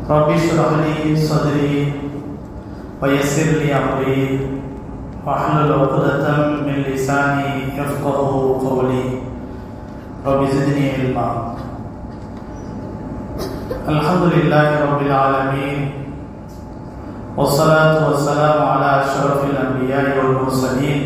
رب اشرح لي صدري ويسر لي امري واحلل عقدة من لساني يفقه قولي رب زدني علما الحمد لله رب العالمين والصلاة والسلام على أشرف الأنبياء والمرسلين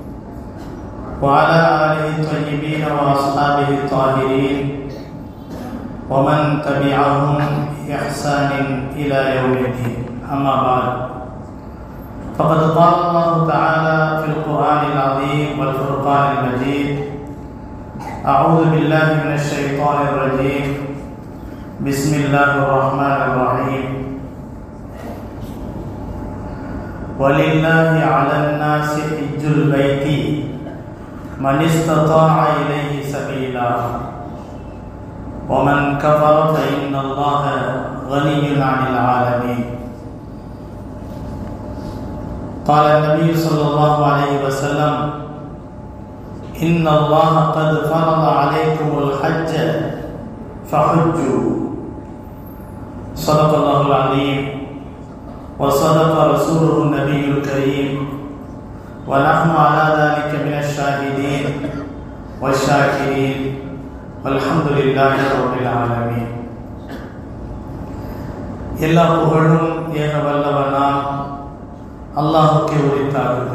وعلى آله الطيبين وأصحابه الطاهرين ومن تبعهم بإحسان إلى يوم الدين أما بعد فقد قال الله تعالى في القرآن العظيم والفرقان المجيد أعوذ بالله من الشيطان الرجيم بسم الله الرحمن الرحيم ولله على الناس حج البيت من استطاع إليه سبيلا ومن كفر فإن الله غني عن العالمين قال النبي صلى الله عليه وسلم إن الله قد فرض عليكم الحج فحجوا صدق الله العظيم وصدق رسوله النبي الكريم ونحن على ذلك من الشاهدين والشاكرين والحمد لله رب العالمين எல்லா புகழும் ஏக வல்லவனாம் அல்லாஹுக்கே உரித்தாகுக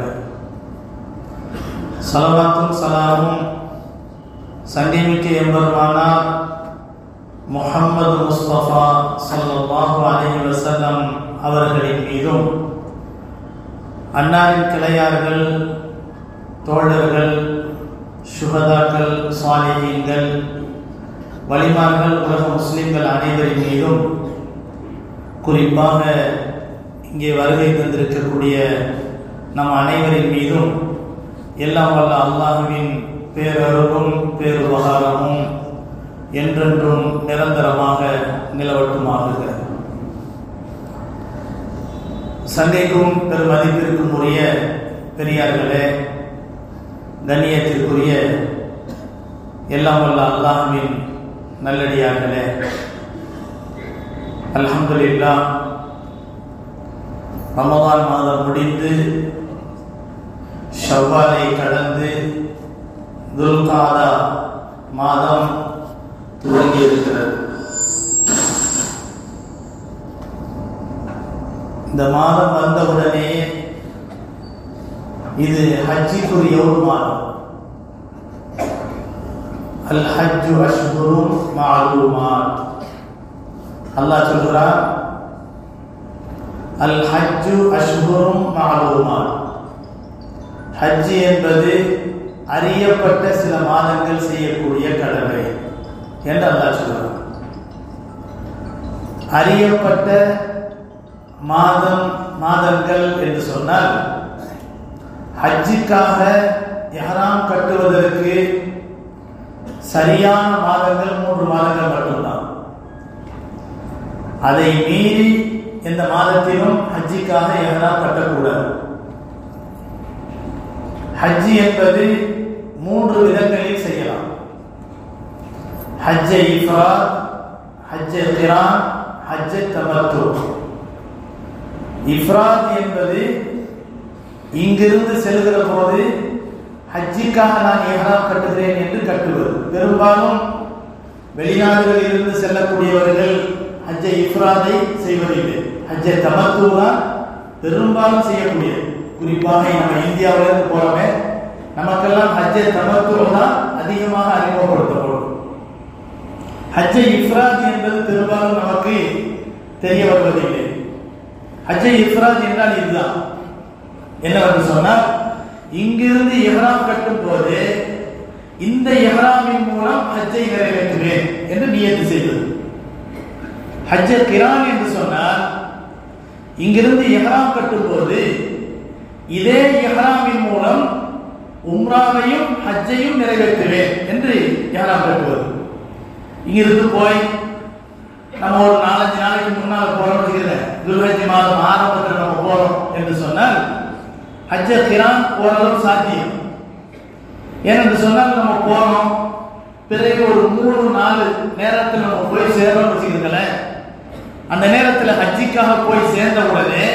சலவாத்தும் சலாமும் சங்கமிக்க எம்பெருமானார் முஹம்மது முஸ்தபா சல்லாஹு அலஹி வசல்லம் அவர்களின் மீதும் அன்னாரின் கிளையார்கள் தோழர்கள் சுகதாக்கள் சுவாலிகீன்கள் வலிமார்கள் உலக முஸ்லிம்கள் அனைவரின் மீதும் குறிப்பாக இங்கே வருகை தந்திருக்கக்கூடிய நம் அனைவரின் மீதும் எல்லாம் வல்ல அல்லாஹுவின் பேரருளும் பேருபகாரமும் என்றென்றும் நிரந்தரமாக நிலவட்டுமாகுக சங்கைக்கும் பெருமதிப்பிற்கும் உரிய பெரியார்களே கண்ணியத்திற்குரிய எல்லாம் வல்ல அல்லாஹுவின் நல்லடியார்களே அல்ஹம்துலில்லா ரமதான் மாதம் முடிந்து ஷவ்வாலை கடந்து துல்காதா மாதம் துவங்கி இருக்கிறது இந்த மாதம் வந்தவுடனே இது ஹஜ்ஜிக்குரிய ஒரு மாதம் அல் ஹஜ்ஜு அஷ்ஹுரும் மாலூமாத் அல்லாஹ் சொல்கிறார் அல் ஹஜ்ஜு அஷ்ஹுரும் மாலூமாத் ஹஜ் என்பது அறியப்பட்ட சில மாதங்கள் செய்யக்கூடிய கடமை என்று அல்லாஹ் சொல்கிறார் அறியப்பட்ட மாதம் மாதங்கள் என்று சொன்னால் ஹஜ்ஜுக்காக எஹராம் கட்டுவதற்கு சரியான மாதங்கள் மூன்று மாதங்கள் மட்டும்தான் அதை மீறி எந்த மாதத்திலும் ஹஜ்ஜிக்காக எஹராம் கட்டக்கூடாது ஹஜ்ஜி என்பது மூன்று விதங்களில் செய்யலாம் ஹஜ்ஜை இஃப்ராத் ஹஜ்ஜை கிரான் ஹஜ்ஜை தமத்து இஃப்ராத் என்பது இங்கிருந்து செல்கிற போது ஹஜ்ஜிக்காக நான் எஹராம் கட்டுகிறேன் என்று கட்டுவது பெரும்பாலும் வெளிநாடுகளில் இருந்து செல்லக்கூடியவர்கள் ஹஜ்ஜை இஃப்ராதை செய்வதில்லை ஹஜ்ஜை தமத்து தான் பெரும்பாலும் செய்யக்கூடியது குறிப்பாக நம்ம இந்தியாவிலிருந்து போறோமே நமக்கெல்லாம் ஹஜ்ஜை தமத்து தான் அதிகமாக அறிமுகப்படுத்தப்படும் ஹஜ்ஜை இஃப்ராத் என்பது பெரும்பாலும் நமக்கு தெரிய வருவதில்லை ஹஜ்ஜை இஃப்ராத் என்றால் இதுதான் என்னவென்று சொன்னால் இங்கிருந்து எஹ்ராம் கட்டும் போது இந்த எஹ்ராமின் மூலம் ஹஜ்ஜை நிறைவேற்றுவேன் என்று நியத்து செய்வது ஹஜ்ஜ கிரான் என்று சொன்னால் இங்கிருந்து எஹ்ராம் கட்டும் போது இதே எஹ்ராமின் மூலம் உம்ராவையும் ஹஜ்ஜையும் நிறைவேற்றுவேன் என்று எஹ்ராம் கட்டுவது இங்கிருந்து போய் நம்ம ஒரு நாலஞ்சு நாளைக்கு முன்னால் போறோம் வச்சுக்கிறேன் துல்ஹஜ் மாதம் ஆரம்பத்தில் நம்ம போறோம் என்று சொன்னால் ஹஜ்ஜ கிரான் ஓரளவு சாத்தியம் ஏனென்று சொன்னால் நம்ம போறோம் பிறகு ஒரு மூணு நாலு நேரத்தில் நம்ம போய் சேர்றோம் வச்சுக்கிறீங்களேன் அந்த நேரத்தில் ஹஜ்ஜிக்காக போய் சேர்ந்த உடனே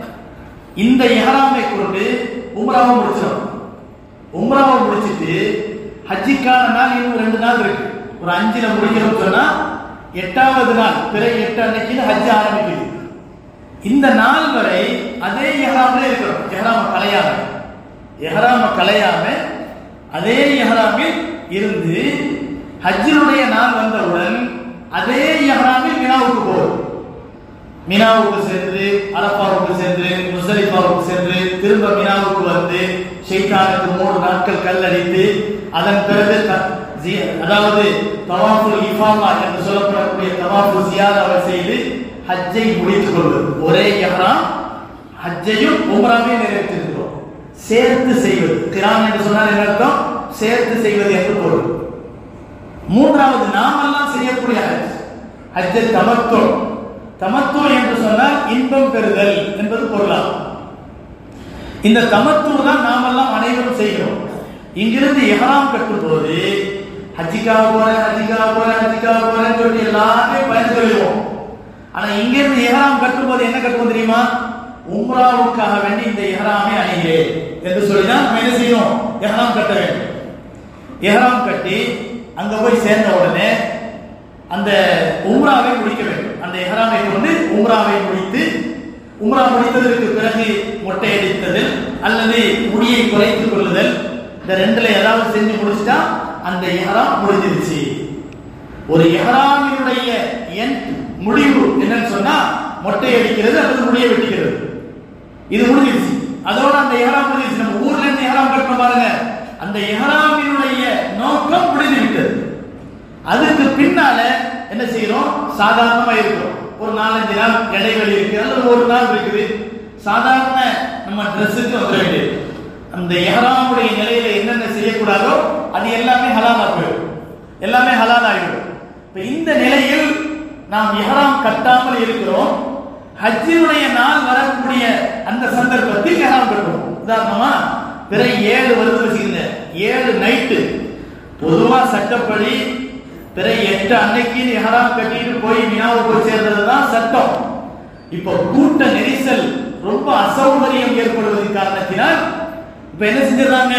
இந்த இஹ்ராமை கொண்டு உம்ராவை முடிச்சிடும் உம்ராவை முடிச்சிட்டு ஹஜ்ஜிக்கான நாள் இன்னும் ரெண்டு நாள் இருக்கு ஒரு அஞ்சுல முடிக்கிறோம் சொன்னா எட்டாவது நாள் பிறை எட்டு அன்னைக்கு ஹஜ் ஆரம்பிக்குது இந்த நாள் வரை அதே எஹராமில் இருக்கிறோம் எஹராம கலையாம எஹராம கலையாம அதே எஹராமில் இருந்து ஹஜ்ஜினுடைய நாள் வந்தவுடன் அதே எஹராமில் மினாவுக்கு போகும் மினாவுக்கு சென்று அரப்பாவுக்கு சென்று முசலிஃபாவுக்கு சென்று திரும்ப மினாவுக்கு வந்து ஷெய்தானுக்கு மூணு நாட்கள் கல்லடித்து அதன் பிறகு த- ஜி- அதாவது தவாஃபுல் இஃபாமா என்று சொல்லப்படக்கூடிய தவாஃபு ஜியாராவை செய்து ஹஜ்ஜை முடித்துக் கொள்வது ஒரே எஹ்ராம் ஹஜ்ஜையும் உம்ராவையும் நிறைவேற்றிருக்கிறோம் சேர்த்து செய்வது கிரான் என்று சொன்னால் என்ன அர்த்தம் சேர்த்து செய்வது என்று பொருள் மூன்றாவது நாமெல்லாம் செய்யக்கூடிய ஹஜ் ஹஜ்ஜை தமத்தோ தமத்தோ என்று சொன்னால் இன்பம் பெறுதல் என்பது பொருளாகும் இந்த தமத்து தான் நாமெல்லாம் அனைவரும் செய்கிறோம் இங்கிருந்து எஹராம் கட்டும் போது ஹஜ்ஜிக்காக போறேன் ஹஜ்ஜிக்காக போறேன் ஹஜ்ஜிக்காக போறேன்னு சொல்லிட்டு எல்லாமே பயந்து சொல்லுவோம் ஆனா இங்கிருந்து எஹராம் கட்டும் போது என்ன கட்டுவோம் தெரியுமா உம்ராவுக்காக வேண்டி இந்த எஹராமை அணிகிறேன் என்று சொல்லி தான் நம்ம என்ன செய்யணும் எஹராம் கட்ட வேண்டும் எஹராம் கட்டி அங்க போய் சேர்ந்த உடனே அந்த உம்ராவை முடிக்க வேண்டும் அந்த எஹராமை கொண்டு உம்ராவை முடித்து உம்ரா முடித்ததற்கு பிறகு மொட்டை அடித்ததில் அல்லது முடியை குறைத்துக் கொள்ளுதல் இந்த ரெண்டுல ஏதாவது செஞ்சு முடிச்சிட்டா அந்த எஹராம் முடிஞ்சிருச்சு ஒரு எஹராமினுடைய என் முடிவு என்னன்னு சொன்னா மொட்டை அடிக்கிறது அல்லது முடியை வெட்டிக்கிறது இது முடிஞ்சிருச்சு அதோட அந்த எஹராம் முடிஞ்சிருச்சு நம்ம ஊர்ல இருந்து எஹராம் கட்டணும் பாருங்க அந்த எஹராமினுடைய நோக்கம் முடிந்து விட்டது அதுக்கு பின்னால என்ன செய்யறோம் சாதாரணமா இருக்கிறோம் ஒரு நாலஞ்சு நாள் இடைவெளி இருக்கு அல்லது ஒரு நாள் இருக்குது சாதாரண நம்ம ட்ரெஸ்ஸுக்கு வந்துட வேண்டியது அந்த எஹராமுடைய நிலையில என்னென்ன செய்யக்கூடாதோ அது எல்லாமே ஹலாலா போயிடும் எல்லாமே ஹலால் ஆகிடும் இப்ப இந்த நிலையில் நாம் எஹராம் கட்டாமல் இருக்கிறோம் ஹஜ்ஜினுடைய நாள் வரக்கூடிய அந்த சந்தர்ப்பத்தில் எஹராம் கட்டுவோம் உதாரணமா பிற ஏழு வருது வச்சுக்கங்க ஏழு நைட்டு பொதுவா சட்டப்படி பிற எட்டு அன்னைக்கு எஹராம் கட்டிட்டு போய் மினாவை போய் சேர்றது தான் சட்டம் இப்போ கூட்ட நெரிசல் ரொம்ப அசௌகரியம் ஏற்படுவதன் காரணத்தினால் இப்ப என்ன செஞ்சிடறாங்க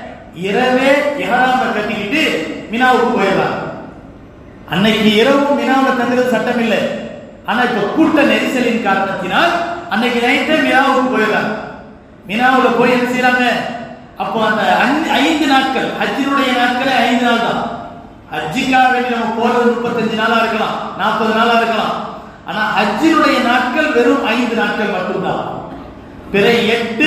இரவே எஹராம கட்டிக்கிட்டு மினாவுக்கு போயிடறாங்க அன்னைக்கு இரவும் மினாவை தங்குறது சட்டம் இல்லை ஆனா இப்ப கூட்ட நெரிசலின் காரணத்தினால் அன்னைக்கு நைட்டே மினாவுக்கு போயிடறாங்க மினாவுல போய் என்ன செய்யறாங்க அப்போ அந்த ஐந்து- ஐந்து நாட்கள் ஹஜ்ஜினுடைய நாட்களே ஐந்து நாள் தான் ஹஜ்ஜிக்காக வேண்டி நம்ம போறது முப்பத்தஞ்சு நாளா இருக்கலாம் நாற்பது நாளா இருக்கலாம் ஆனா ஹஜ்ஜினுடைய நாட்கள் வெறும் ஐந்து நாட்கள் மட்டும்தான் பிற எட்டு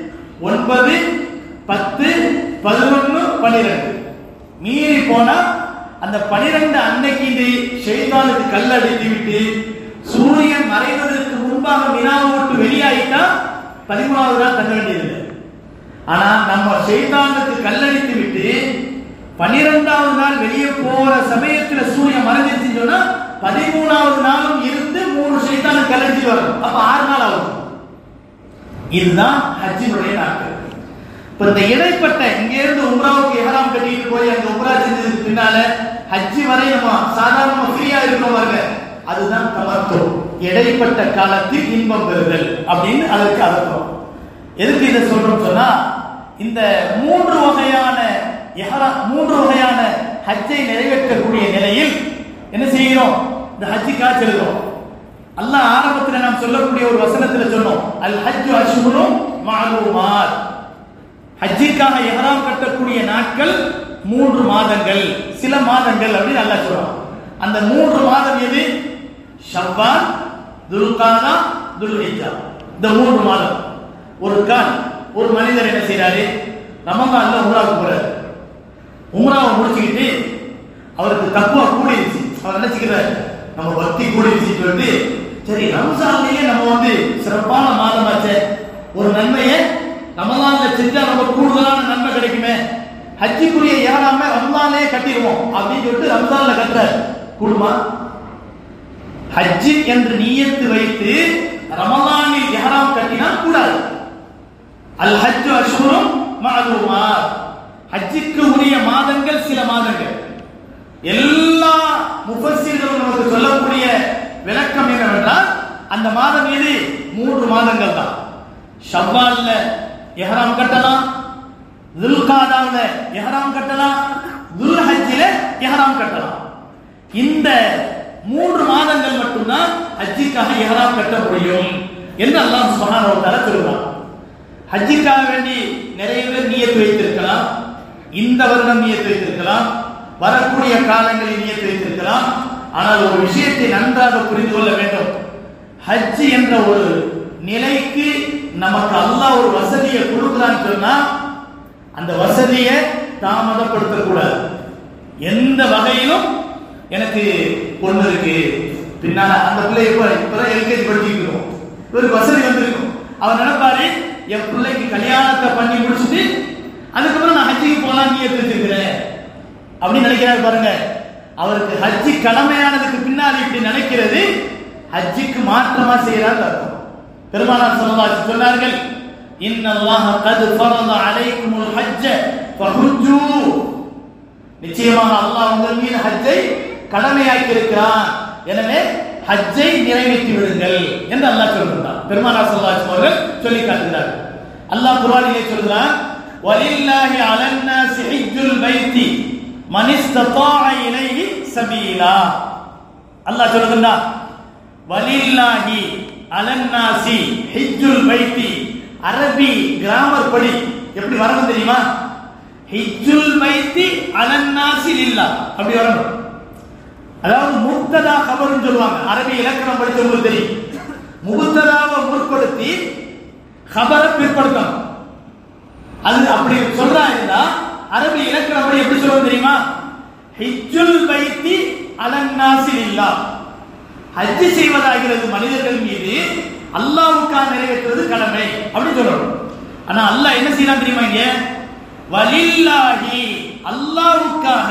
ஒன்பது பத்து பதினொன்னு பன்னிரெண்டு மீறி போனா அந்த பனிரெண்டு அன்னைக்கு இந்த ஷெய்தானுக்கு கல் அடித்து விட்டு சூரியன் மறைவதற்கு முன்பாக மினாவை விட்டு வெளியாயிட்டா பதிமூணாவது நாள் தங்க வேண்டியதில்லை ஆனா நம்ம ஷெய்தானுக்கு கல்லடித்து விட்டு பனிரெண்டாவது நாள் வெளியே போற சமயத்துல சூரியன் மறைஞ்சிருச்சுன்னு சொன்னா பதிமூணாவது நாளும் இருந்து மூணு ஷெய்தானு கல்லடிச்சு வரும் அப்ப ஆறு நாள் ஆகும் இதுதான் ஹஜ்ஜினுடைய நாட்கள் இப்ப இந்த இடைப்பட்ட இங்க இருந்து உம்ராவுக்கு எஹராம் கட்டிட்டு போய் அங்க உம்ரா செஞ்சதுக்கு பின்னால ஹஜ்ஜி வரை நம்ம சாதாரணமா ஃப்ரீயா இருக்கோம் பாருங்க அதுதான் தமத்து இடைப்பட்ட காலத்தில் இன்பம் பெறுதல் அப்படின்னு அதற்கு அர்த்தம் எதுக்கு இதை சொல்றோம் சொன்னா இந்த மூன்று வகையான எஹரா மூன்று வகையான ஹஜ்ஜை நிறைவேற்றக்கூடிய நிலையில் என்ன செய்கிறோம் இந்த ஹஜ்ஜிக்காக செல்கிறோம் அல்லாஹ் ஆரம்பத்தில் நாம் சொல்லக்கூடிய ஒரு வசனத்துல சொன்னோம் அல் ஹஜ்ஜு அஷ்ஹுரும் மஅலூமாத் ஹஜ்ஜிற்காக எஹராம் கட்டக்கூடிய நாட்கள் மூன்று மாதங்கள் சில மாதங்கள் அப்படின்னு அல்லாஹ் சொல்றான் அந்த மூன்று மாதம் எது ஷவ்வால் துல்காதா துல்ஹிஜ்ஜா இந்த மூன்று மாதம் ஒரு கால் ஒரு மனிதர் என்ன செய்யறாரு ரமலான்ல உம்ராவுக்கு போறாரு உம்ராவை முடிச்சுக்கிட்டு அவருக்கு தக்குவா கூடிருச்சு அவர் நினைச்சுக்கிறார் நம்ம பக்தி கூடிருச்சு சொல்லிட்டு சரி ரம்ஜான்லயே நம்ம வந்து சிறப்பான மாதமாச்சே ஒரு நன்மையை ரமலான்ல செஞ்சா நம்ம கூடுதலான நன்மை கிடைக்குமே ஹஜ்ஜிக்குரிய ஏறாம ரம்ஜான்லயே கட்டிடுவோம் அப்படின்னு சொல்லிட்டு ரம்ஜான்ல கட்டுறாரு கூடுமா ஹஜ்ஜி என்று நியத்து வைத்து ரமலானில் இஹ்ராம் கட்டினால் கூடாது அல் ஹஜ்ஜு அஷ்ஹுரும் மஅலூமாத் ஹஜ்ஜுக்கு உரிய மாதங்கள் சில மாதங்கள் எல்லா முஃபஸ்ஸிர்களும் நமக்கு சொல்லக்கூடிய விளக்கம் என்னவென்றால் அந்த மாதம் எது மூன்று மாதங்கள் தான் ஷவ்வால்ல எஹராம் கட்டலாம் துல்காதாவுல எஹராம் கட்டலாம் துல் ஹஜ்ஜில எஹராம் கட்டலாம் இந்த மூன்று மாதங்கள் மட்டும்தான் ஹஜ்ஜிக்காக எஹராம் கட்ட முடியும் என்று அல்லாஹ் சுப்ஹானஹு வ தஆலா சொல்றான் ஹஜ்ஜிக்காக வேண்டி நிறைய பேர் நியத்து வைத்திருக்கலாம் இந்த வருடம் நியத்து வைத்திருக்கலாம் வரக்கூடிய காலங்களில் நியத்து வைத்திருக்கலாம் ஆனால் ஒரு விஷயத்தை நன்றாக புரிந்து கொள்ள வேண்டும் ஹஜ் என்ற ஒரு நிலைக்கு நமக்கு அல்லாஹ் ஒரு வசதியை கொடுக்குறான்னு சொன்னா அந்த வசதியை தாமதப்படுத்தக்கூடாது எந்த வகையிலும் எனக்கு பொண்ணு இருக்கு பின்னால அந்த பிள்ளை இப்ப இப்பதான் எல்கேஜி படிச்சுட்டு இருக்கோம் இவருக்கு வசதி வந்திருக்கும் அவர் நினைப்பாரு என் பிள்ளைக்கு கல்யாணத்தை பண்ணி முடிச்சுட்டு அதுக்கப்புறம் நான் ஹஜ்ஜிக்கு போலாம் நீ வச்சிருக்கிறேன் அப்படின்னு நினைக்கிறாரு பாருங்க அவருக்கு ஹஜ்ஜி கடமையானதுக்கு பின்னால் இப்படி நினைக்கிறது ஹஜ்ஜிக்கு மாற்றமா செய்யறாரு அர்த்தம் பெருமானார் ஸல்லல்லாஹு சொன்னார்கள் இன்னல்லாஹ கத் ஃபரத அலைக்குமுல் ஹஜ்ஜ ஃபஹுஜ்ஜு நிச்சயமாக அல்லாஹ் உங்கள் மீது ஹஜ்ஜை கடமையாக்கி இருக்கிறான் எனவே ஹஜ்ஜை நிறைவேற்றி விடுங்கள் என்று அல்லாஹ் சொல்கிறார் பெருமானார் ஸல்லல்லாஹு அலைஹி அவர்கள் சொல்லி காட்டுகிறார் அல்லாஹ் குர்ஆனிலே சொல்கிறான் வலில்லாஹி அலன்னாசி ஹஜ்ஜுல் பைத்தி மன் இஸ்ததாஅ இலைஹி சபீலா அல்லாஹ் சொல்கிறான் வலில்லாஹி அலன்னாசி ஹிஜ்ஜுல் பைத்தி அரபி கிராமர் படி எப்படி வரணும் தெரியுமா ஹிஜ்ஜுல் பைத்தி அலன்னாசி லில்லா அப்படி வரணும் அதாவது முக்ததா கபர்னு சொல்லுவாங்க அரபி இலக்கணம் படிச்சவங்களுக்கு தெரியும் முகுத்ததாவை முற்படுத்தி கபரை பிற்படுத்தணும் அது அப்படி சொல்றா இருந்தா அரபி இலக்கணம் படி எப்படி சொல்லுவோம் தெரியுமா ஹிஜ்ஜுல் பைத்தி அலன்னாசி லில்லா ஹஜ் செய்வதாகிறது மனிதர்கள் மீது அல்லாஹ்வுக்காக நிறைவேற்றுவது கடமை அப்படின்னு சொல்லணும் ஆனா அல்லாஹ் என்ன செய்யலாம் தெரியுமா இங்க வலில்லாஹி அல்லாஹ்வுக்காக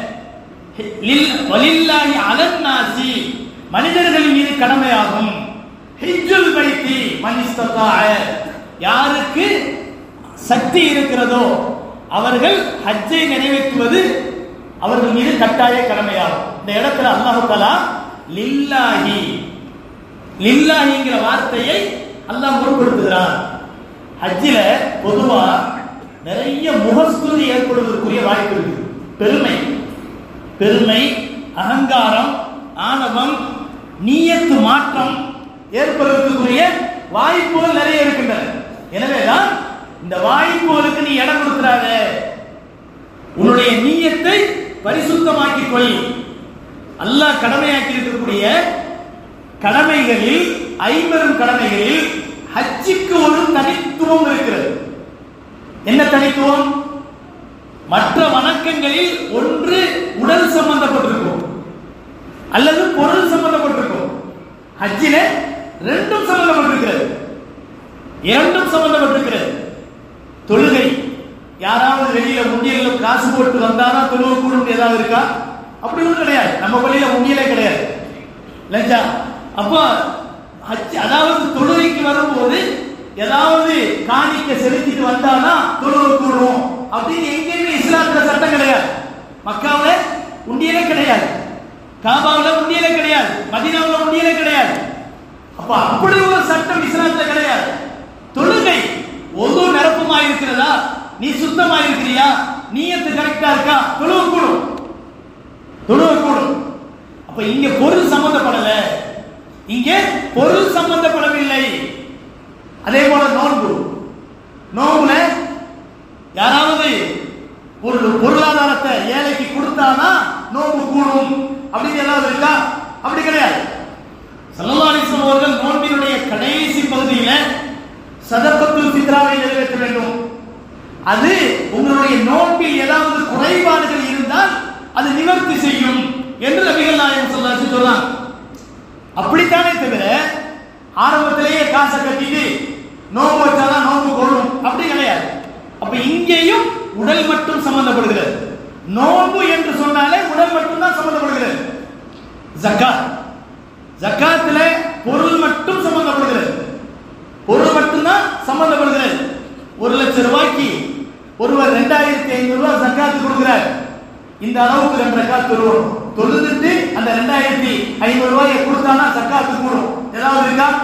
லில் வலில்லாஹி அலன்னாசி மனிதர்கள் மீது கடமையாகும் ஹிஜ்ஜுல் பைத்தி மனிஸ்ததாஅ யாருக்கு சக்தி இருக்கிறதோ அவர்கள் ஹஜ்ஜை நிறைவேற்றுவது அவர்கள் மீது கட்டாய கடமையாகும் இந்த இடத்துல அல்லாஹ் தஆலா லில்லாஹி லில்லாஹிங்கிற வார்த்தையை அல்லாஹ் முற்படுத்துகிறான் ஹஜ்ஜில பொதுவா நிறைய முகஸ்துதி ஏற்படுவதற்குரிய வாய்ப்பு இருக்கு பெருமை பெருமை அகங்காரம் ஆணவம் நீயத்து மாற்றம் ஏற்படுவதற்குரிய வாய்ப்புகள் நிறைய இருக்கின்றன எனவேதான் இந்த வாய்ப்புகளுக்கு நீ இடம் கொடுக்கிறாத உன்னுடைய நீயத்தை பரிசுத்தமாக்கிக் கொள் அல்லாஹ் கடமையாக்கி இருக்கக்கூடிய கடமைகளில் ஐம்பெரும் கடமைகளில் ஹஜ்ஜிக்கு ஒரு தனித்துவம் இருக்கிறது என்ன தனித்துவம் மற்ற வணக்கங்களில் ஒன்று உடல் சம்பந்தப்பட்டிருக்கும் அல்லது பொருள் சம்பந்தப்பட்டிருக்கும் ஹஜ்ஜில ரெண்டும் சம்பந்தப்பட்டிருக்கிறது இரண்டும் சம்பந்தப்பட்டிருக்கிறது தொழுகை யாராவது வெளியில முன்னியல காசு போட்டு வந்தாதான் தொழுகை கூடும் ஏதாவது இருக்கா அப்படி ஒன்றும் கிடையாது நம்ம பள்ளியில முன்னியலே கிடையாது லஞ்சா அப்போ ஹஜ் அதாவது தொழுகைக்கு வரும்போது ஏதாவது காணிக்க செலுத்திட்டு வந்தானா தொழுகை கூடும் அப்படின்னு எங்கேயுமே இஸ்லாத்துல சட்டம் கிடையாது மக்காவுல உண்டியலே கிடையாது காபாவுல உண்டியலே கிடையாது மதீனாவுல உண்டியலே கிடையாது அப்ப அப்படி ஒரு சட்டம் இஸ்லாத்துல கிடையாது தொழுகை ஒது நிரப்பமா இருக்கிறதா நீ சுத்தமா இருக்கிறியா நீயத்து கரெக்டா இருக்கா தொழுவ கூடும் தொழுவ கூடும் அப்ப இங்க பொருள் சம்பந்தப்படல இங்க பொருள் சம்பந்தப்படவில்லை அதே போல நோன்பு நோன்புல யாராவது ஒரு பொருளாதாரத்தை ஏழைக்கு கொடுத்தானா நோன்பு கூடும் அப்படின்னு ஏதாவது இருக்கா அப்படி கிடையாது சல்லல்லாஹு அலைஹி வஸல்லம் அவர்கள் நோன்பினுடைய கடைசி பகுதியில சதகத்துல் ஃபித்ராவை நிறைவேற்ற வேண்டும் அது உங்களுடைய நோன்பில் ஏதாவது குறைபாடுகள் இருந்தால் அது நிவர்த்தி செய்யும் என்று நபிகள் நாயகம் சொல்லாச்சு சொல்லலாம் அப்படித்தானே தவிர ஆரம்பத்திலேயே காசை கட்டிட்டு நோன்பு வச்சாதான் நோன்பு கொள்ளும் அப்படி கிடையாது அப்ப இங்கேயும் உடல் மட்டும் சம்பந்தப்படுகிறது நோன்பு என்று சொன்னாலே உடல் மட்டும் தான் சம்பந்தப்படுகிறது ஜக்காத் ஜக்காத்துல பொருள் மட்டும் சம்பந்தப்படுகிறது பொருள் மட்டும்தான் சம்பந்தப்படுகிறது ஒரு லட்சம் ரூபாய்க்கு ஒருவர் ரெண்டாயிரத்தி ஐநூறு ரூபாய் ஜக்காத்து கொடுக்கிறார் இந்த அளவுக்கு ரெண்டு ரக்காத் தொழுவோம் தொழுதுட்டு அந்த ரெண்டாயிரத்தி ஐநூறு ரூபாயை கொடுத்தானா ஜக்காத்து கூடும் ஏதாவது இருக்கா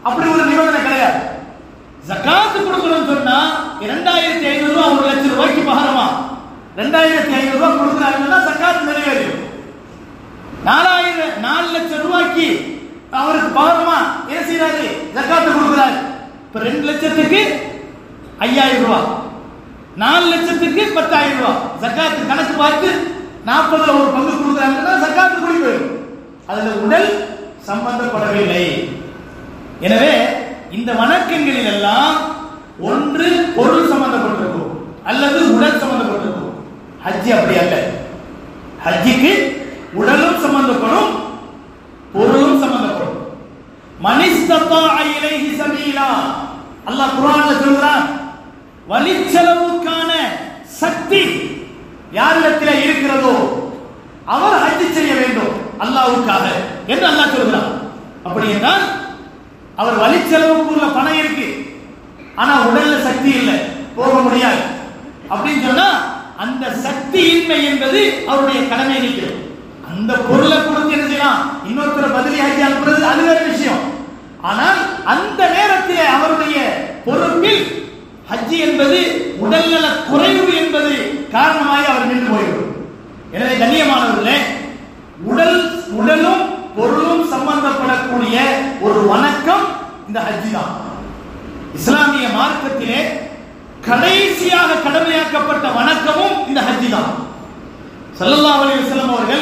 அப்படி ஒரு நிபந்தனை கிடையாது ஜகாத்து கொடுக்கணும்னு சொன்னா இரண்டாயிரத்தி ஐநூறு ரூபாய் ஒரு லட்சம் ரூபாய்க்கு பகரமா ரெண்டாயிரத்தி ஐநூறு ரூபாய் கொடுக்குறாங்கன்னா ஜகாத் நிறைவேறும் நாலாயிரம் நாலு லட்சம் ரூபாய்க்கு அவருக்கு பகரமா என்ன செய்யறாரு ஜக்காத்து கொடுக்குறாரு இப்ப ரெண்டு லட்சத்துக்கு ஐயாயிரம் ரூபாய் நாலு லட்சத்துக்கு பத்தாயிரம் ரூபாய் ஜக்காத்து கணக்கு பார்த்து நாற்பதுல ஒரு பங்கு கொடுக்குறாங்கன்னா ஜக்காத்து கூடி போயிடும் அதுல உடல் சம்பந்தப்படவில்லை எனவே இந்த வணக்கங்களில் எல்லாம் ஒன்று பொருள் சம்பந்தப்பட்டிருக்கும் அல்லது உடல் சம்பந்தப்பட்டிருக்கும் ஹஜ்ஜி அப்படி அல்ல ஹஜ்ஜிக்கு உடலும் சம்பந்தப்படும் பொருளும் சம்பந்தப்படும் மனிஸ்தத்தா இலைஹி சபீலா அல்லாஹ் குர்ஆன்ல சொல்றான் வழிச்செலவுக்கான சக்தி யாரிடத்தில் இருக்கிறதோ அவர் ஹஜ் செய்ய வேண்டும் அல்லாஹ்வுக்காக என்று அல்லாஹ் சொல்கிறான் அப்படி என்றால் அவர் வழிச்செலவுக்கு உள்ள பணம் இருக்கு ஆனா உடல்ல சக்தி இல்லை போக முடியாது அப்படின்னு சொன்னா அந்த சக்தி இன்மை என்பது அவருடைய கடமை நிற்கிறது அந்த பொருளை கொடுத்து என்ன செய்யலாம் இன்னொருத்தர பதிலி ஹஜ் அனுப்புறது அது வேற விஷயம் ஆனால் அந்த நேரத்திலே அவருடைய பொறுப்பில் ஹஜ் என்பது உடல்நல குறைவு என்பது காரணமாக அவர் நின்று போய்விடும் எனவே கண்ணியமானவர்களே உடல் உடலும் பொருளும் சம்பந்தப்படக்கூடிய ஒரு வணக்கம் இந்த ஹஜ்ஜி தான் இஸ்லாமிய மார்க்கத்திலே கடைசியாக கடமையாக்கப்பட்ட வணக்கமும் இந்த ஹஜ்ஜி தான் ஸல்லல்லாஹு அலைஹி வஸல்லம் அவர்கள்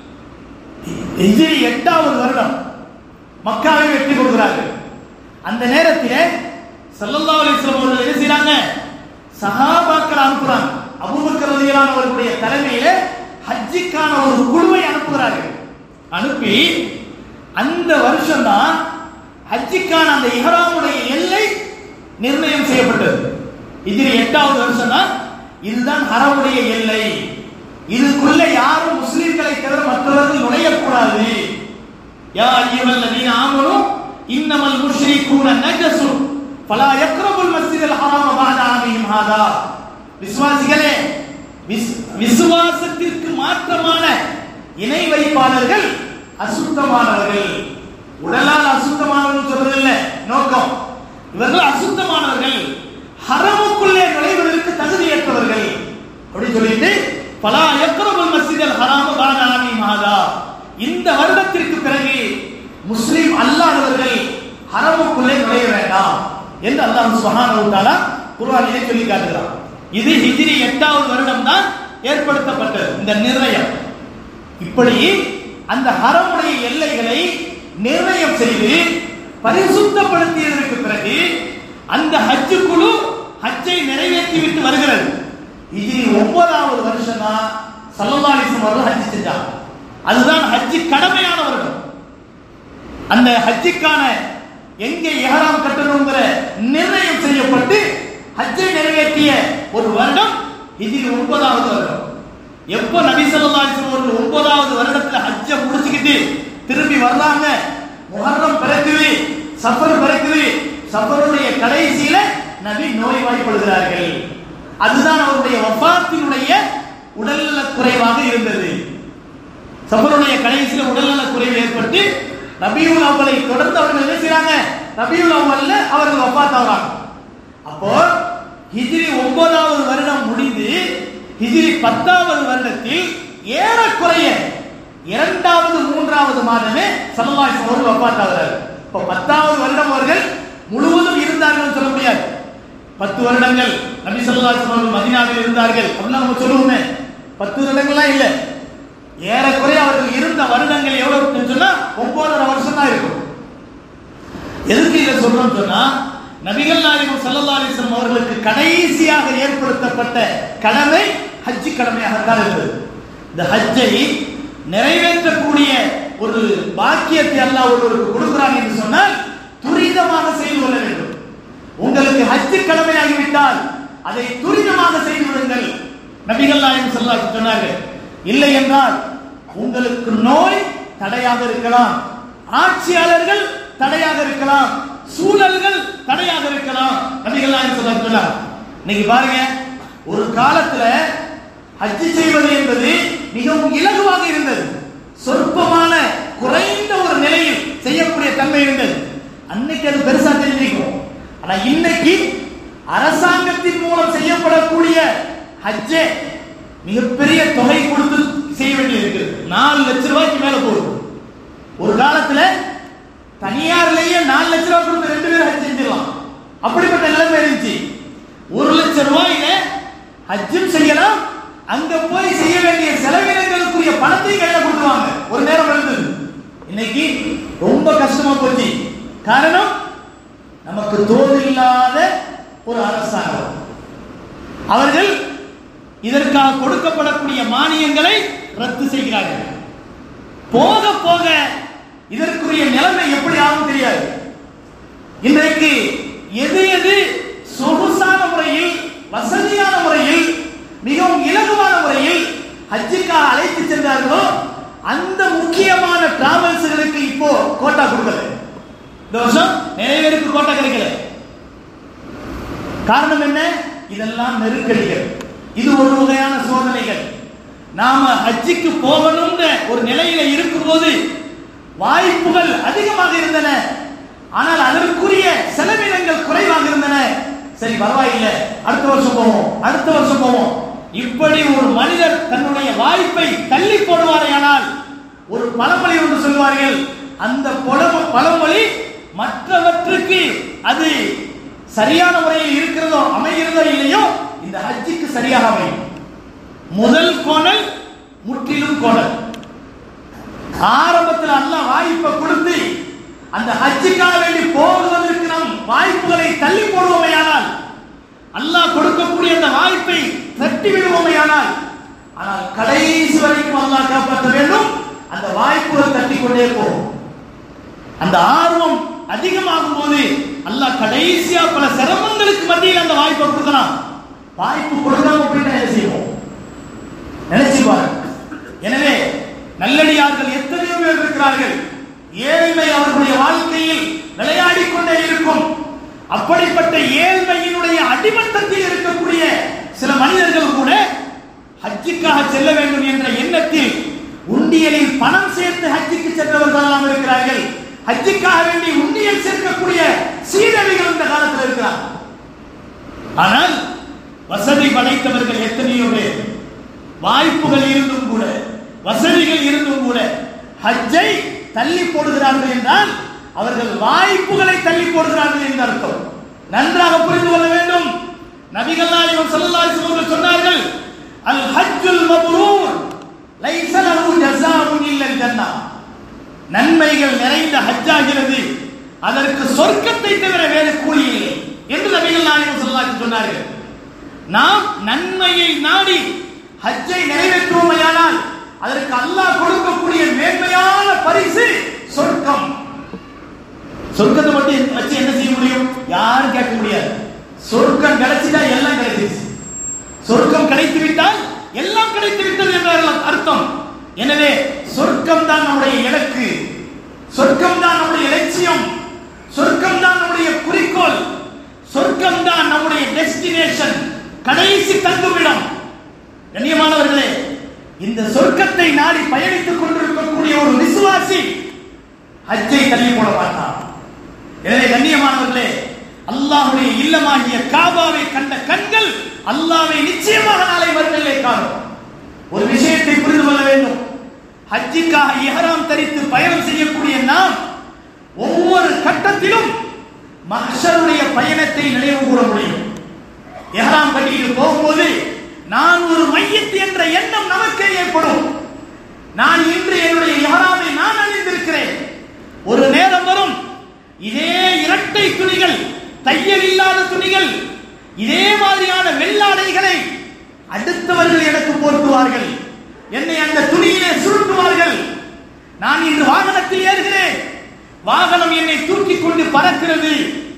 ஹிஜ்ரி எட்டாவது வருடம் மக்காவை வெற்றி கொள்கிறார்கள் அந்த நேரத்திலே ஸல்லல்லாஹு அலைஹி வஸல்லம் அவர்கள் என்ன செய்றாங்க சஹாபாக்கள் அனுப்புறாங்க அபூபக்கர் ரலியல்லாஹு அவர்களுடைய தலைமையிலே ஹஜ்ஜிக்கான ஒரு குழுவை அனுப்புகிறார்கள் அனுப்பி அந்த வருஷம் தான் ஹஜ்ஜிக்கான அந்த இஹ்ராமுடைய எல்லை நிர்ணயம் செய்யப்பட்டது இதில் எட்டாவது வருஷம் தான் இதுதான் ஹரமுடைய எல்லை இதுக்குள்ள யாரும் முஸ்லிம்களை தவிர மற்றவர்கள் நுழையக்கூடாது யா ஐயுவல் நதீன ஆமனு இன்னமல் முஷ்ரிகூன நஜசு ஃபலா யக்ரபுல் மஸ்ஜிதல் ஹராம பஅத ஆமிஹிம் ஹாதா விசுவாசிகளே விஸ்- விசுவாசத்திற்கு மாற்றமான இணை வைப்பாளர்கள் அசுத்தமானவர்கள் உடலால் அசுத்தமானவர்கள் சொல்றதில்ல நோக்கம் இவர்கள் அசுத்தமானவர்கள் ஹரமுக்குள்ளே நுழைவதற்கு தகுதியற்றவர்கள் அப்படி சொல்லிட்டு பலா எக்ரபுல் மஸ்ஜிதல் ஹராம பாத ஆமி மாதா இந்த வருடத்திற்கு பிறகு முஸ்லிம் அல்லாதவர்கள் ஹரமுக்குள்ளே நுழைய வேண்டாம் என்று அல்லாஹ் சுப்ஹானஹு வ தஆலா குர்ஆனிலே சொல்லி காட்டுகிறான் இது ஹிஜ்ரி எட்டாவது வருடம் தான் ஏற்படுத்தப்பட்டது இந்த நிர்ணயம் இப்படி அந்த ஹரமுடைய எல்லைகளை நிர்ணயம் செய்து பரிசுத்தப்படுத்தியதற்கு பிறகு அந்த ஹஜ் குழு ஹஜ்ஜை நிறைவேற்றி விட்டு வருகிறது இது ஒன்பதாவது வருஷம் தான் சல்லல்லாஹு அவர்கள் ஹஜ் செஞ்சாங்க அதுதான் ஹஜ் கடமையான வருடம் அந்த ஹஜ்ஜுக்கான எங்கே இஹ்ராம் கட்டணுங்கிற நிர்ணயம் செய்யப்பட்டு ஹஜ்ஜை நிறைவேற்றிய ஒரு வருடம் இதில் ஒன்பதாவது வருடம் எப்போ நபி ஸல்லல்லாஹு அலைஹி வஸல்லம் அவர்கள் ஒன்பதாவது வருடத்துல ஹஜ்ஜை முடிச்சுக்கிட்டு திரும்பி வர்றாங்க முஹர்ரம் பிறக்குது சஃபர் பிறக்குது சஃபருடைய கடைசியில நபி நோய்வாய்ப்படுகிறார்கள் அதுதான் அவருடைய வஃபாத்தினுடைய உடல்நலக் குறைவாக இருந்தது சஃபருடைய கடைசியில உடல்நலக் குறைவு ஏற்பட்டு ரபியுல் அவ்வளை தொடர்ந்து அவர்கள் என்ன செய்றாங்க ரபியுல் அவ்வல்ல அவர்கள் வஃபாத் ஆகுறாங்க அப்போ ஹிஜ்ரி ஒன்பதாவது வருடம் முடிந்து ஹிஜ்ரி பத்தாவது வருடத்தில் ஏறக்குறைய இரண்டாவது மூன்றாவது மாதமே சல்லல்லாஹு அவர்கள் வஃபாத் ஆகிறார்கள் இப்போ பத்தாவது வருடம் அவர்கள் முழுவதும் இருந்தார்கள் சொல்ல முடியாது பத்து வருடங்கள் நபி ஸல்லல்லாஹு அலைஹி வஸல்லம் மதீனாவில் இருந்தார்கள் அப்படிலாம் நம்ம சொல்லுவோமே பத்து வருடங்கள்லாம் இல்லை ஏறக்குறைய அவர்கள் இருந்த வருடங்கள் எவ்வளவு இருக்குன்னு சொன்னா ஒன்பதரை வருஷம் தான் இருக்கும் எதுக்கு இதை சொல்றோம் சொன்னா நபிகள் நாயகம் ஸல்லல்லாஹு அலைஹி வஸல்லம் அவர்களுக்கு கடைசியாக ஏற்படுத்தப்பட்ட கடமை ஹஜ் கடமையாகத்தான் இருந்தது இந்த ஹஜ்ஜை நிறைவேற்றக்கூடிய ஒரு பாக்கியத்தை அல்லாஹ் ஒருவருக்கு கொடுக்கிறான் என்று சொன்னால் துரிதமாக செய்து கொள்ள வேண்டும் உங்களுக்கு ஹஜ் கடமையாகிவிட்டால் அதை துரிதமாக செய்து விடுங்கள் நபிகள் நாயகம் ஸல்லல்லாஹு அலைஹி வஸல்லம் சொன்னார்கள் இல்லை என்றால் உங்களுக்கு நோய் தடையாக இருக்கலாம் ஆட்சியாளர்கள் தடையாக இருக்கலாம் சூழல்கள் தடையாக இருக்கலாம் நபிகள் நாயகம் ஸல்லல்லாஹு அலைஹி வஸல்லம் இன்னைக்கு பாருங்க ஒரு காலத்துல ஹஜ் செய்வது என்பது மிகவும் இலகுவாக இருந்தது சொற்பமான குறைந்த ஒரு நிலையில் செய்யக்கூடிய தன்மை இருந்தது அன்னைக்கு அது பெருசா தெரிஞ்சிருக்கும் ஆனா இன்னைக்கு அரசாங்கத்தின் மூலம் செய்யப்படக்கூடிய ஹஜ்ஜே மிகப்பெரிய தொகை கொடுத்து செய்ய வேண்டியது இருக்குது நாலு லட்சம் ரூபாய்க்கு மேல போகுது ஒரு காலத்துல தனியார்லயே நாலு லட்சம் ரூபாய் கொடுத்து ரெண்டு பேரும் ஹஜ் செஞ்சிடலாம் அப்படிப்பட்ட நிலைமை இருந்துச்சு ஒரு லட்சம் ரூபாயில ஹஜ்ஜும் செய்யலாம் அங்க போய் செய்ய வேண்டிய செலவினங்களுக்குரிய பணத்தையும் கையில கொடுத்துருவாங்க ஒரு நேரம் இருந்தது இன்னைக்கு ரொம்ப கஷ்டமா போச்சு காரணம் நமக்கு தோது இல்லாத ஒரு அரசாங்கம் அவர்கள் இதற்காக கொடுக்கப்படக்கூடிய மானியங்களை ரத்து செய்கிறார்கள் போக போக இதற்குரிய நிலைமை எப்படி ஆகும் தெரியாது இன்றைக்கு எது எது சொகுசான முறையில் வசதியான முறையில் மிகவும் இலகுவான முறையில் ஹஜ்ஜுக்காக அழைத்து சென்றார்களோ அந்த முக்கியமான டிராவல்ஸ்களுக்கு இப்போ கோட்டா கொடுக்கல இந்த வருஷம் நிறைய பேருக்கு கோட்டா கிடைக்கல காரணம் என்ன இதெல்லாம் நெருக்கடிகள் இது ஒரு வகையான சோதனைகள் நாம ஹஜ்ஜுக்கு போகணும்ன்ற ஒரு நிலையில இருக்கும்போது வாய்ப்புகள் அதிகமாக இருந்தன ஆனால் அதற்குரிய செலவினங்கள் குறைவாக இருந்தன சரி பரவாயில்லை அடுத்த வருஷம் போவோம் அடுத்த வருஷம் போவோம் இப்படி ஒரு மனிதர் தன்னுடைய வாய்ப்பை தள்ளி போடுவாரேயானால் ஒரு பழமொழி ஒன்று சொல்வார்கள் அந்த பொழம- பழமொழி மற்றவற்றுக்கு அது சரியான முறையில் இருக்கிறதோ அமைகிறதோ இல்லையோ இந்த ஹஜ்ஜுக்கு சரியாக அமையும் முதல் கோணல் முற்றிலும் கோணல் ஆரம்பத்தில் அல்லாஹ் வாய்ப்பை கொடுத்து அந்த ஹஜ்ஜுக்காக வேண்டி போவதற்கு நாம் வாய்ப்புகளை தள்ளி போடுவோமையானால் அல்லாஹ் கொடுக்கக்கூடிய அந்த வாய்ப்பை தட்டி விடுவோமையானால் ஆனால் கடைசி வரைக்கும் அல்லாஹ் காப்பாற்ற வேண்டும் அந்த வாய்ப்புகள் தட்டி கொண்டே போகும் அந்த ஆர்வம் அதிகமாகும் போது அல்லாஹ் கடைசியா பல சிரமங்களுக்கு மத்தியில் அந்த வாய்ப்பை கொடுக்கலாம் வாய்ப்பு கொடுக்காம போயிட்டா என்ன செய்வோம் நினைச்சு பாருங்க எனவே நல்லடியார்கள் எத்தனையோ பேர் இருக்கிறார்கள் ஏழ்மை அவர்களுடைய வாழ்க்கையில் விளையாடிக் கொண்டே இருக்கும் அப்படிப்பட்ட ஏழ்மையினுடைய அடிமட்டத்தில் இருக்கக்கூடிய சில மனிதர்கள் கூட ஹஜ்ஜுக்காக செல்ல வேண்டும் என்ற எண்ணத்தில் உண்டியலில் பணம் சேர்த்து ஹஜ்ஜுக்கு சென்றவர்கள் எல்லாம் இருக்கிறார்கள் ஹஜ்ஜுக்காக வேண்டி உண்டியல் சேர்க்கக்கூடிய சீரழிகள் இந்த காலத்தில் இருக்கிறார் ஆனால் வசதி படைத்தவர்கள் எத்தனையோ பேர் வாய்ப்புகள் இருந்தும் கூட வசதிகள் இருந்தும் கூட ஹஜ்ஜை தள்ளி போடுகிறார்கள் என்றால் அவர்கள் வாய்ப்புகளை தள்ளி போடுகிறார்கள் என்று அர்த்தம் நன்றாக புரிந்து கொள்ள வேண்டும் நபிகள் நாயகம் ஸல்லல்லாஹு அலைஹி வஸல்லம் சொன்னார்கள் அல் ஹஜ்ஜுல் மப்ரூர் லைஸ லஹு ஜஸாஉன் இல்லல் ஜன்னah நன்மைகள் நிறைந்த ஹஜ்ஜாகிறது அதற்கு சொர்க்கத்தை தவிர வேறு கூலி இல்லை என்று நபிகள் நாயகம் ஸல்லல்லாஹு அலைஹி சொன்னார்கள் நாம் நன்மையை நாடி ஹஜ்ஜை நிறைவேற்றுவோமையானால் அதற்கு அல்லாஹ் கொடுக்கக்கூடிய மேன்மையான பரிசு சொர்க்கம் சொர்க்கத்தை மட்டும் வச்சு என்ன செய்ய முடியும் யாரும் கேட்க முடியாது சொர்க்கம் கிடைச்சிட்டா எல்லாம் கிடைச்சிருச்சு சொர்க்கம் கிடைத்து விட்டால் எல்லாம் கிடைத்து விட்டது என்ற அர்த்தம் எனவே சொர்க்கம் தான் நம்முடைய இலக்கு சொர்க்கம் தான் நம்முடைய இலட்சியம் சொர்க்கம் தான் நம்முடைய குறிக்கோள் சொர்க்கம் தான் நம்முடைய டெஸ்டினேஷன் கடைசி தங்குமிடம் கண்ணியமானவர்களே இந்த சொர்க்கத்தை நாடி பயணித்துக் கொண்டிருக்கக்கூடிய ஒரு விசுவாசி ஹஜ்ஜை தள்ளி போட மாட்டான் எனவே கண்ணியமானவர்களே அல்லாஹ்வுடைய இல்லமாகிய காபாவை கண்ட கண்கள் அல்லாஹ்வை நிச்சயமாக நாளை மறுமையிலே காணும் ஒரு விஷயத்தை புரிந்து கொள்ள வேண்டும் ஹஜ்ஜுக்காக இஹ்ராம் தரித்து பயணம் செய்யக்கூடிய நாம் ஒவ்வொரு கட்டத்திலும் மஹ்ஷருடைய பயணத்தை நினைவு கூற முடியும் இஹ்ராம் கட்டிட்டு போகும்போது நான் ஒரு மையத்து என்ற எண்ணம் நமக்கே ஏற்படும் நான் இன்று என்னுடைய இஹ்ராமை நான் அணிந்திருக்கிறேன் ஒரு நேரம் வரும் இதே இரட்டை துணிகள் தையல் இல்லாத துணிகள் இதே மாதிரியான வெள்ளாடைகளை அடுத்தவர்கள் எனக்கு போர்த்துவார்கள் என்னை அந்த துணியிலே சுருட்டுவார்கள் நான் இன்று வாகனத்தில் ஏறுகிறேன் வாகனம் என்னை தூக்கி கொண்டு பறக்கிறது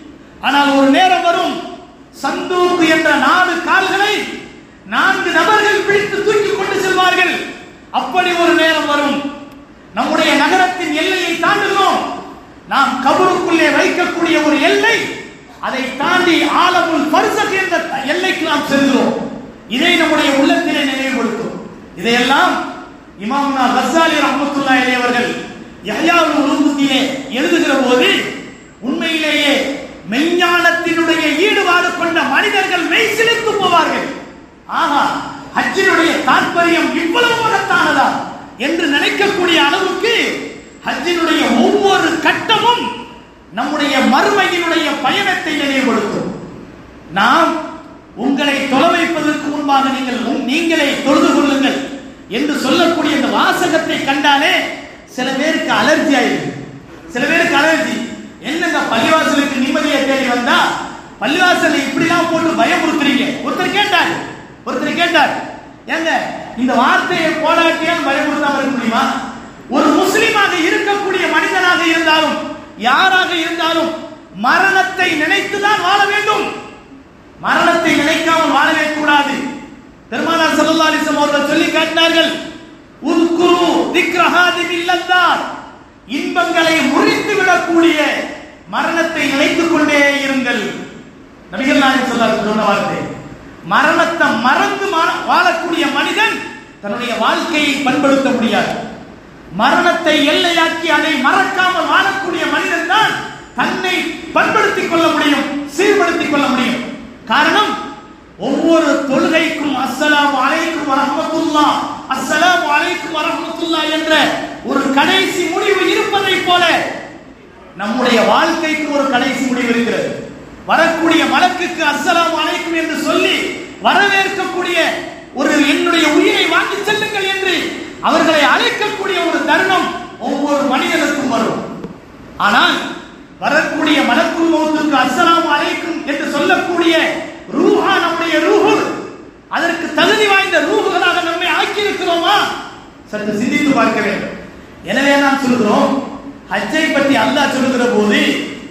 ஆனால் ஒரு நேரம் வரும் சந்தூக்கு என்ற நாலு கால்களை நான்கு நபர்கள் பிடித்து தூக்கி கொண்டு செல்வார்கள் அப்படி ஒரு நேரம் வரும் நம்முடைய நகரத்தின் எல்லையை தாண்டுகிறோம் நாம் கபருக்குள்ளே வைக்கக்கூடிய ஒரு எல்லை அதை தாண்டி ஆலமுல் பரிசக் என்ற எல்லைக்கு நாம் செல்கிறோம் இதை நம்முடைய உள்ளத்திலே நினைவுபடுத்தும் இதையெல்லாம் இமாம்னா கசாலி ரஹ்மத்துல்லாஹி அலைஹி அவர்கள் யஹ்யாவுல் உலூமுத்திலே எழுதுகிற போது உண்மையில் ஈடுபாடு கொண்ட மனிதர்கள் மெய்சிலித்து போவார்கள் ஆஹா ஹஜ்ஜினுடைய தாற்பயம் இவ்வளவு மகத்தானதா என்று நினைக்கக்கூடிய அளவுக்கு ஹஜ்ஜினுடைய ஒவ்வொரு கட்டமும் நம்முடைய மறுமையினுடைய பயணத்தை நினைவுபடுத்தும் நாம் உங்களை தொலை வைப்பதற்கு முன்பாக நீங்கள் உம்- நீங்களே தொழுது கொள்ளுங்கள் என்று சொல்லக்கூடிய இந்த வாசகத்தை கண்டாலே சில பேருக்கு அலர்ஜி ஆயிருக்கு சில பேருக்கு அலர்ஜி என்னங்க பள்ளிவாசலுக்கு நிம்மதியை தேடி வந்தா பள்ளிவாசலை இப்படிலாம் போட்டு பயமுறுத்துறீங்க ஒருத்தர் கேட்டார் ஒருத்தர் கேட்டார் ஏங்க இந்த வார்த்தையை போராட்டியால் பயமுறுத்தாம இருக்க முடியுமா ஒரு முஸ்லிமாக இருக்கக்கூடிய மனிதனாக இருந்தாலும் யாராக இருந்தாலும் மரணத்தை நினைத்துதான் வாழ வேண்டும் மரணத்தை நினைக்காமல் வாழவே கூடாது பெருமானார் ஸல்லல்லாஹு அலைஹி வஸல்லம் அவர்கள் சொல்லி காட்டினார்கள் உத்குரு திக்ரஹாதி பில்லல்லார் இன்பங்களை முறித்து விடக்கூடிய மரணத்தை நினைத்துக் கொண்டே இருங்கள் நபிகள் நாயகம் ஸல்லல்லாஹு அலைஹி வஸல்லம் சொன்ன வார்த்தை மரணத்தை மறந்து மா- வாழக்கூடிய மனிதன் தன்னுடைய வாழ்க்கையை பண்படுத்த முடியாது மரணத்தை எல்லையாக்கி அதை மறக்காமல் வாழக்கூடிய மனிதன் தான் தன்னை பண்படுத்திக் கொள்ள முடியும் சீர்படுத்திக் கொள்ள முடியும் காரணம் ஒவ்வொரு தொழுகைக்கும் அஸ்ஸலாமு அலைக்கும் வரஹ்மத்துல்லா அஸ்ஸலாமு அலைக்கும் வரஹ்மத்துல்லா என்ற ஒரு கடைசி முடிவு இருப்பதைப் போல நம்முடைய வாழ்க்கைக்கு ஒரு கடைசி முடிவு இருக்கிறது வரக்கூடிய மலக்குக்கு அஸ்ஸலாமு அலைக்கும் என்று சொல்லி வரவேற்கக்கூடிய ஒரு என்னுடைய உயிரை வாங்கி செல்லுங்கள் என்று அவர்களை அழைக்கக்கூடிய ஒரு தருணம் ஒவ்வொரு மனிதனுக்கும் வரும் ஆனால் வரக்கூடிய மலக்குள் மௌத்துக்கு அஸ்ஸலாமு அலைக்கும் என்று சொல்லக்கூடிய ரூஹா நம்முடைய ரூஹு அதற்கு தகுதி வாய்ந்த ரூஹுகளாக நம்மை ஆக்கி இருக்கிறோமா சற்று சிந்தித்து பார்க்க வேண்டும் எனவே நாம் சொல்கிறோம் ஹஜ்ஜை பற்றி அல்லாஹ் சொல்லுகிற போது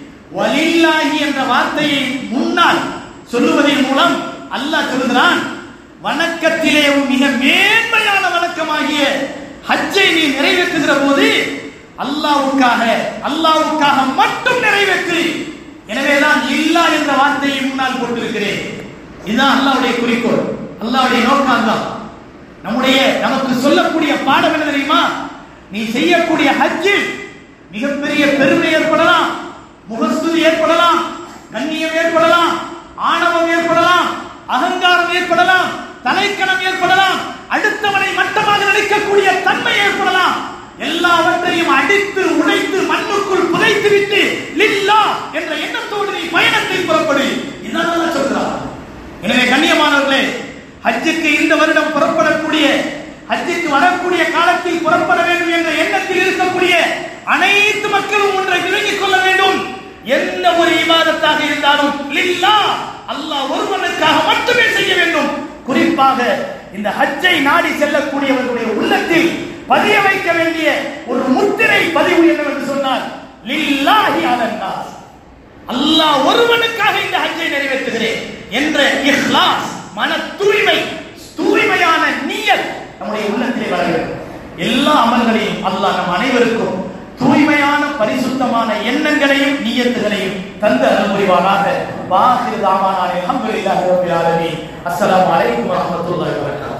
வலில்லாஹி என்ற வார்த்தையை முன்னால் சொல்லுவதன் மூலம் அல்லாஹ் சொல்லுகிறான் வணக்கத்திலே மிக மேன்மையான வணக்கமாகிய ஹஜ்ஜை நீ நிறைவேற்றுகிற போது அல்லாவுக்காக அல்லாவுக்காக மட்டும் நிறைவேற்று எனவேதான் இல்லா என்ற வார்த்தையை முன்னால் போட்டிருக்கிறேன் இதுதான் அல்லாவுடைய குறிக்கோள் அல்லாவுடைய நோக்கம் தான் நம்முடைய நமக்கு சொல்லக்கூடிய பாடம் என்ன தெரியுமா நீ செய்யக்கூடிய ஹஜ்ஜில் மிகப்பெரிய பெருமை ஏற்படலாம் முகஸ்துதி ஏற்படலாம் கண்ணியம் ஏற்படலாம் ஆணவம் ஏற்படலாம் அகங்காரம் ஏற்படலாம் தலைக்கணம் ஏற்படலாம் அடுத்தவனை மட்டமாக நினைக்கக்கூடிய தன்மை ஏற்படலாம் எல்லாவற்றையும் அடித்து உடைத்து மண்ணுக்குள் புதைத்து விட்டு லில்லா என்ற எண்ணத்தோடு நீ பயணத்தை புறப்படு இதான் அல்லாஹ் சொல்றான் எனவே கண்ணியமானவர்களே ஹஜ்ஜுக்கு இந்த வருடம் புறப்படக்கூடிய ஹஜ்ஜுக்கு வரக்கூடிய காலத்தில் புறப்பட வேண்டும் என்ற எண்ணத்தில் இருக்கக்கூடிய அனைத்து மக்களும் ஒன்றை விளங்கிக் கொள்ள வேண்டும் எந்த ஒரு இபாதத்தாக இருந்தாலும் லில்லா அல்லாஹ் ஒருவனுக்காக மட்டுமே செய்ய வேண்டும் குறிப்பாக இந்த ஹஜ்ஜை நாடி செல்லக்கூடியவர்களுடைய உள்ளத்தில் பதிய வைக்க வேண்டிய ஒரு முத்திரை பதிவு என்னவென்று சொன்னால் லில்லாஹி அலன்னாஸ் அல்லாஹ் ஒருவனுக்காக இந்த ஹஜ்ஜை நிறைவேற்றுகிறேன் என்ற இஹ்லாஸ் மன தூய்மை தூய்மையான நீயத் நம்முடைய உள்ளத்திலே வர வேண்டும் எல்லா அமல்களையும் அல்லாஹ் நம் அனைவருக்கும் தூய்மையான பரிசுத்தமான எண்ணங்களையும் நீயத்துகளையும் தந்த அனுபவிவானாக வாஹிர் தாமானாலே அல்ஹம்துலில்லாஹி ரப்பில் ஆலமீன் அஸ்ஸலாமு அலைக்கும் வரஹ்மத்துல்லாஹி வபரகாத்துஹு